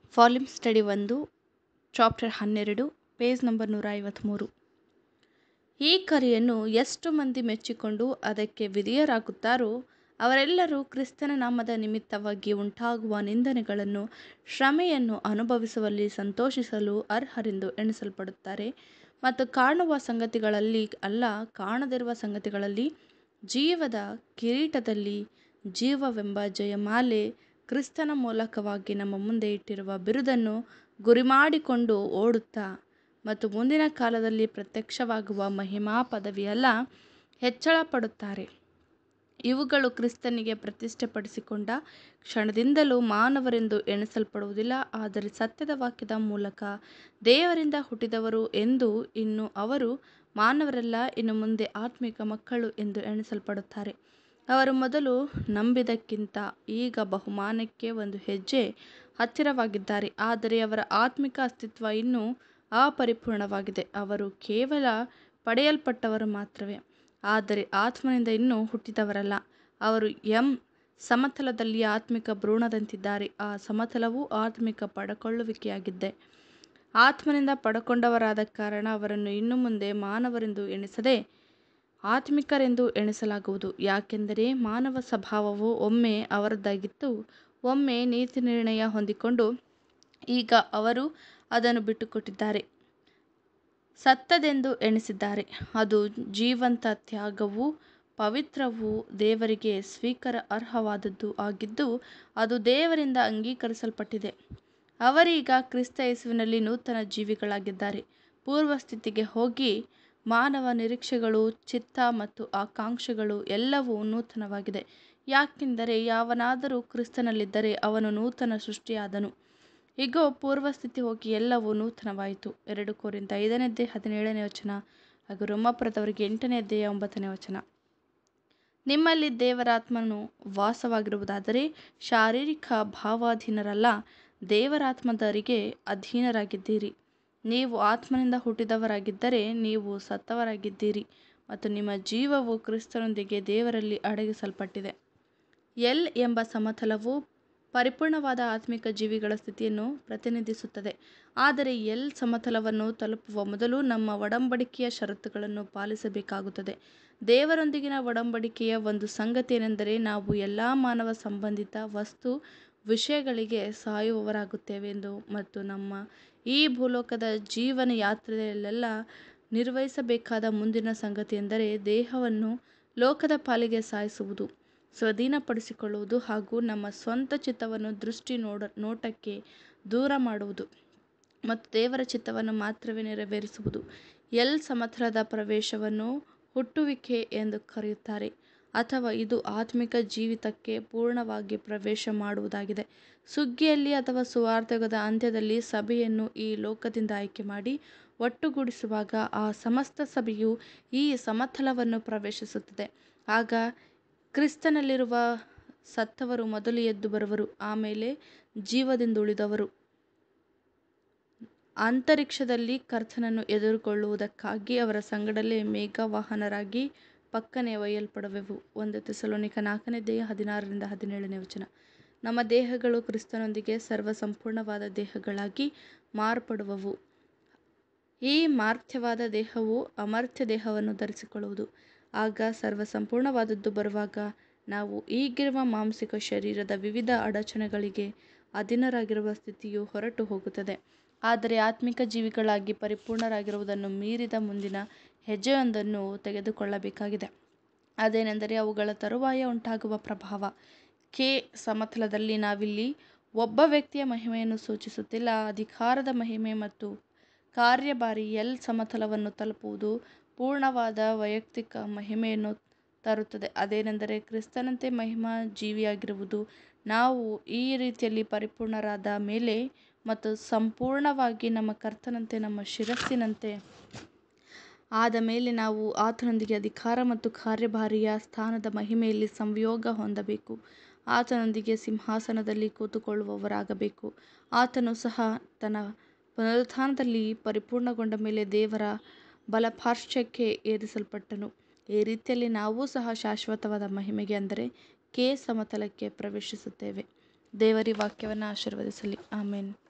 volume study ಒಂದು chapter ಹನ್ನೆರಡು page number ನೂರ ಐವತ್ತ್ಮೂರು ಈ ಕರೆಯನ್ನು ಎಷ್ಟು ಮಂದಿ ಮೆಚ್ಚಿಕೊಂಡು ಅದಕ್ಕೆ ವಿಧೇಯರಾಗುತ್ತಾರೋ ಅವರೆಲ್ಲರೂ ಕ್ರಿಸ್ತನ ನಾಮದ ನಿಮಿತ್ತವಾಗಿ ಉಂಟಾಗುವ ನಿಂದನೆಗಳನ್ನು ಶ್ರಮೆಯನ್ನು ಅನುಭವಿಸುವಲ್ಲಿ ಸಂತೋಷಿಸಲು ಅರ್ಹರೆಂದು ಎಣಿಸಲ್ಪಡುತ್ತಾರೆ ಮತ್ತು ಕಾಣುವ ಸಂಗತಿಗಳಲ್ಲಿ ಅಲ್ಲ ಕಾಣದಿರುವ ಸಂಗತಿಗಳಲ್ಲಿ ಜೀವದ ಕಿರೀಟದಲ್ಲಿ ಜೀವವೆಂಬ ಜಯಮಾಲೆ ಕ್ರಿಸ್ತನ ಮೂಲಕವಾಗಿ ನಮ್ಮ ಮುಂದೆ ಇಟ್ಟಿರುವ ಬಿರುದನ್ನು ಗುರಿಮಾಡಿಕೊಂಡು ಓಡುತ್ತಾ ಮತ್ತು ಮುಂದಿನ ಕಾಲದಲ್ಲಿ ಪ್ರತ್ಯಕ್ಷವಾಗುವ ಮಹಿಮಾ ಪದವಿಯಲ್ಲ ಹೆಚ್ಚಳಪಡುತ್ತಾರೆ ಇವುಗಳು ಕ್ರಿಸ್ತನಿಗೆ ಪ್ರತಿಷ್ಠೆಪಡಿಸಿಕೊಂಡ ಕ್ಷಣದಿಂದಲೂ ಮಾನವರೆಂದು ಎಣಿಸಲ್ಪಡುವುದಿಲ್ಲ ಆದರೆ ಸತ್ಯದ ವಾಕ್ಯದ ಮೂಲಕ ದೇವರಿಂದ ಹುಟ್ಟಿದವರು ಎಂದು ಇನ್ನು ಅವರು ಮಾನವರಲ್ಲ ಇನ್ನು ಮುಂದೆ ಆತ್ಮಿಕ ಮಕ್ಕಳು ಎಂದು ಎಣಿಸಲ್ಪಡುತ್ತಾರೆ ಅವರು ಮೊದಲು ನಂಬಿದ್ದಕ್ಕಿಂತ ಈಗ ಬಹುಮಾನಕ್ಕೆ ಒಂದು ಹೆಜ್ಜೆ ಹತ್ತಿರವಾಗಿದ್ದಾರೆ ಆದರೆ ಅವರ ಆತ್ಮಿಕ ಅಸ್ತಿತ್ವ ಇನ್ನೂ ಅಪರಿಪೂರ್ಣವಾಗಿದೆ ಅವರು ಕೇವಲ ಪಡೆಯಲ್ಪಟ್ಟವರು ಮಾತ್ರವೇ ಆದರೆ ಆತ್ಮನಿಂದ ಇನ್ನೂ ಹುಟ್ಟಿದವರಲ್ಲ ಅವರು ಎಂ ಸಮತಲದಲ್ಲಿ ಆತ್ಮಿಕ ಭ್ರೂಣದಂತಿದ್ದಾರೆ ಆ ಸಮತಲವು ಆತ್ಮಿಕ ಪಡಕೊಳ್ಳುವಿಕೆಯಾಗಿದೆ ಆತ್ಮನಿಂದ ಪಡಕೊಂಡವರಾದ ಕಾರಣ ಅವರನ್ನು ಇನ್ನು ಮುಂದೆ ಮಾನವರೆಂದು ಎಣಿಸದೆ ಆತ್ಮಿಕರೆಂದು ಎಣಿಸಲಾಗುವುದು ಯಾಕೆಂದರೆ ಮಾನವ ಸ್ವಭಾವವು ಒಮ್ಮೆ ಅವರದ್ದಾಗಿತ್ತು ಒಮ್ಮೆ ನೀತಿ ನಿರ್ಣಯ ಹೊಂದಿಕೊಂಡು ಈಗ ಅವರು ಅದನ್ನು ಬಿಟ್ಟುಕೊಟ್ಟಿದ್ದಾರೆ ಸತ್ತದೆಂದು ಎಣಿಸಿದ್ದಾರೆ ಅದು ಜೀವಂತ ತ್ಯಾಗವೂ ಪವಿತ್ರವೂ ದೇವರಿಗೆ ಸ್ವೀಕಾರ ಅರ್ಹವಾದದ್ದು ಆಗಿದ್ದು ಅದು ದೇವರಿಂದ ಅಂಗೀಕರಿಸಲ್ಪಟ್ಟಿದೆ ಅವರೀಗ ಕ್ರಿಸ್ತ ಯೇಸುವಿನಲ್ಲಿ ನೂತನ ಜೀವಿಗಳಾಗಿದ್ದಾರೆ ಪೂರ್ವ ಸ್ಥಿತಿಗೆ ಹೋಗಿ ಮಾನವ ನಿರೀಕ್ಷೆಗಳು ಚಿತ್ತ ಮತ್ತು ಆಕಾಂಕ್ಷೆಗಳು ಎಲ್ಲವೂ ನೂತನವಾಗಿದೆ ಯಾಕೆಂದರೆ ಯಾವನಾದರೂ ಕ್ರಿಸ್ತನಲ್ಲಿದ್ದರೆ ಅವನು ನೂತನ ಸೃಷ್ಟಿಯಾದನು ಇಗೋ ಪೂರ್ವ ಸ್ಥಿತಿ ಹೋಗಿ ಎಲ್ಲವೂ ನೂತನವಾಯಿತು ಎರಡು ಕೋರಿಂದ ಐದನೇದ್ದೇ ಹದಿನೇಳನೇ ವಚನ ಹಾಗೂ ರೋಮಾಪುರದವರಿಗೆ ಎಂಟನೇದ್ದೇ ಒಂಬತ್ತನೇ ವಚನ ನಿಮ್ಮಲ್ಲಿ ದೇವರಾತ್ಮನು ವಾಸವಾಗಿರುವುದಾದರೆ ಶಾರೀರಿಕ ಭಾವಾಧೀನರಲ್ಲ ದೇವರಾತ್ಮದರಿಗೆ ಅಧೀನರಾಗಿದ್ದೀರಿ ನೀವು ಆತ್ಮನಿಂದ ಹುಟ್ಟಿದವರಾಗಿದ್ದರೆ ನೀವು ಸತ್ತವರಾಗಿದ್ದೀರಿ ಮತ್ತು ನಿಮ್ಮ ಜೀವವು ಕ್ರಿಸ್ತನೊಂದಿಗೆ ದೇವರಲ್ಲಿ ಅಡಗಿಸಲ್ಪಟ್ಟಿದೆ ಎಲ್ ಎಂಬ ಸಮತಲವು ಪರಿಪೂರ್ಣವಾದ ಆತ್ಮಿಕ ಜೀವಿಗಳ ಸ್ಥಿತಿಯನ್ನು ಪ್ರತಿನಿಧಿಸುತ್ತದೆ ಆದರೆ ಎಲ್ ಸಮತಲವನ್ನು ತಲುಪುವ ಮೊದಲು ನಮ್ಮ ಒಡಂಬಡಿಕೆಯ ಷರತ್ತುಗಳನ್ನು ಪಾಲಿಸಬೇಕಾಗುತ್ತದೆ ದೇವರೊಂದಿಗಿನ ಒಡಂಬಡಿಕೆಯ ಒಂದು ಸಂಗತಿಯೆಂದರೆ ನಾವು ಎಲ್ಲ ಮಾನವ ಸಂಬಂಧಿತ ವಸ್ತು ವಿಷಯಗಳಿಗೆ ಸಾಯುವವರಾಗುತ್ತೇವೆಂದು ಮತ್ತು ನಮ್ಮ ಈ ಭೂಲೋಕದ ಜೀವನ ಯಾತ್ರೆಯಲ್ಲೆಲ್ಲ ನಿರ್ವಹಿಸಬೇಕಾದ ಮುಂದಿನ ಸಂಗತಿಯೆಂದರೆ ದೇಹವನ್ನು ಲೋಕದ ಪಾಲಿಗೆ ಸಾಯಿಸುವುದು ಸ್ವಾಧೀನಪಡಿಸಿಕೊಳ್ಳುವುದು ಹಾಗೂ ನಮ್ಮ ಸ್ವಂತ ಚಿತ್ತವನ್ನು ದೃಷ್ಟಿ ನೋಡ ನೋಟಕ್ಕೆ ದೂರ ಮಾಡುವುದು ಮತ್ತು ದೇವರ ಚಿತ್ತವನ್ನು ಮಾತ್ರವೇ ನೆರವೇರಿಸುವುದು ಎಲ್ ಸಮತಲದ ಪ್ರವೇಶವನ್ನು ಹುಟ್ಟುವಿಕೆ ಎಂದು ಕರೆಯುತ್ತಾರೆ ಅಥವಾ ಇದು ಆತ್ಮಿಕ ಜೀವಿತಕ್ಕೆ ಪೂರ್ಣವಾಗಿ ಪ್ರವೇಶ ಮಾಡುವುದಾಗಿದೆ ಸುಗ್ಗಿಯಲ್ಲಿ ಅಥವಾ ಸುವಾರ್ತೆಗದ ಅಂತ್ಯದಲ್ಲಿ ಸಭೆಯನ್ನು ಈ ಲೋಕದಿಂದ ಆಯ್ಕೆ ಮಾಡಿ ಒಟ್ಟುಗೂಡಿಸುವಾಗ ಆ ಸಮಸ್ತ ಸಭೆಯು ಈ ಸಮತಲವನ್ನು ಪ್ರವೇಶಿಸುತ್ತದೆ ಆಗ ಕ್ರಿಸ್ತನಲ್ಲಿರುವ ಸತ್ತವರು ಮೊದಲು ಎದ್ದು ಬರುವರು ಆಮೇಲೆ ಜೀವದಿಂದ ಉಳಿದವರು ಅಂತರಿಕ್ಷದಲ್ಲಿ ಕರ್ತನನ್ನು ಎದುರುಗೊಳ್ಳುವುದಕ್ಕಾಗಿ ಅವರ ಸಂಗಡಲೇ ಮೇಘವಾಹನರಾಗಿ ಪಕ್ಕನೆ ಒಯ್ಯಲ್ಪಡುವೆವು ಒಂದು ತೆಸಲೋನಿಕ ನಾಲ್ಕನೇ ದೇಹ ಹದಿನಾರರಿಂದ ಹದಿನೇಳನೇ ವಚನ ನಮ್ಮ ದೇಹಗಳು ಕ್ರಿಸ್ತನೊಂದಿಗೆ ಸರ್ವ ಸಂಪೂರ್ಣವಾದ ದೇಹಗಳಾಗಿ ಮಾರ್ಪಡುವವು ಈ ಮಾರ್ಥ್ಯವಾದ ದೇಹವು ಅಮರ್ಥ್ಯ ದೇಹವನ್ನು ಧರಿಸಿಕೊಳ್ಳುವುದು ಆಗ ಸರ್ವ ಸಂಪೂರ್ಣವಾದದ್ದು ಬರುವಾಗ ನಾವು ಈಗಿರುವ ಮಾಂಸಿಕ ಶರೀರದ ವಿವಿಧ ಅಡಚಣೆಗಳಿಗೆ ಅಧೀನರಾಗಿರುವ ಸ್ಥಿತಿಯು ಹೊರಟು ಹೋಗುತ್ತದೆ ಆದರೆ ಆತ್ಮಿಕ ಜೀವಿಗಳಾಗಿ ಪರಿಪೂರ್ಣರಾಗಿರುವುದನ್ನು ಮೀರಿದ ಮುಂದಿನ ಹೆಜ್ಜೆಯೊಂದನ್ನು ತೆಗೆದುಕೊಳ್ಳಬೇಕಾಗಿದೆ ಅದೇನೆಂದರೆ ಅವುಗಳ ತರುವಾಯ ಉಂಟಾಗುವ ಪ್ರಭಾವ ಕೆ ಸಮತಲದಲ್ಲಿ ನಾವಿಲ್ಲಿ ಒಬ್ಬ ವ್ಯಕ್ತಿಯ ಮಹಿಮೆಯನ್ನು ಸೂಚಿಸುತ್ತಿಲ್ಲ ಅಧಿಕಾರದ ಮಹಿಮೆ ಮತ್ತು ಕಾರ್ಯಭಾರಿ ಎಲ್ ಸಮತಲವನ್ನು ತಲುಪುವುದು ಪೂರ್ಣವಾದ ವೈಯಕ್ತಿಕ ಮಹಿಮೆಯನ್ನು ತರುತ್ತದೆ ಅದೇನೆಂದರೆ ಕ್ರಿಸ್ತನಂತೆ ಮಹಿಮಾ ಜೀವಿಯಾಗಿರುವುದು ನಾವು ಈ ರೀತಿಯಲ್ಲಿ ಪರಿಪೂರ್ಣರಾದ ಮೇಲೆ ಮತ್ತು ಸಂಪೂರ್ಣವಾಗಿ ನಮ್ಮ ಕರ್ತನಂತೆ ನಮ್ಮ ಶಿರಸ್ಸಿನಂತೆ ಆದ ಮೇಲೆ ನಾವು ಆತನೊಂದಿಗೆ ಅಧಿಕಾರ ಮತ್ತು ಕಾರ್ಯಭಾರಿಯ ಸ್ಥಾನದ ಮಹಿಮೆಯಲ್ಲಿ ಸಂಯೋಗ ಹೊಂದಬೇಕು ಆತನೊಂದಿಗೆ ಸಿಂಹಾಸನದಲ್ಲಿ ಕೂತುಕೊಳ್ಳುವವರಾಗಬೇಕು ಆತನು ಸಹ ತನ್ನ ಪುನರುತ್ಥಾನದಲ್ಲಿ ಪರಿಪೂರ್ಣಗೊಂಡ ಮೇಲೆ ದೇವರ ಬಲಪಾರ್ಶ್ವಕ್ಕೆ ಏರಿಸಲ್ಪಟ್ಟನು ಈ ರೀತಿಯಲ್ಲಿ ನಾವೂ ಸಹ ಶಾಶ್ವತವಾದ ಮಹಿಮೆಗೆ ಅಂದರೆ ಕೆ ಸಮತಲಕ್ಕೆ ಪ್ರವೇಶಿಸುತ್ತೇವೆ ದೇವರಿ ವಾಕ್ಯವನ್ನು ಆಶೀರ್ವದಿಸಲಿ ಆಮೇನ್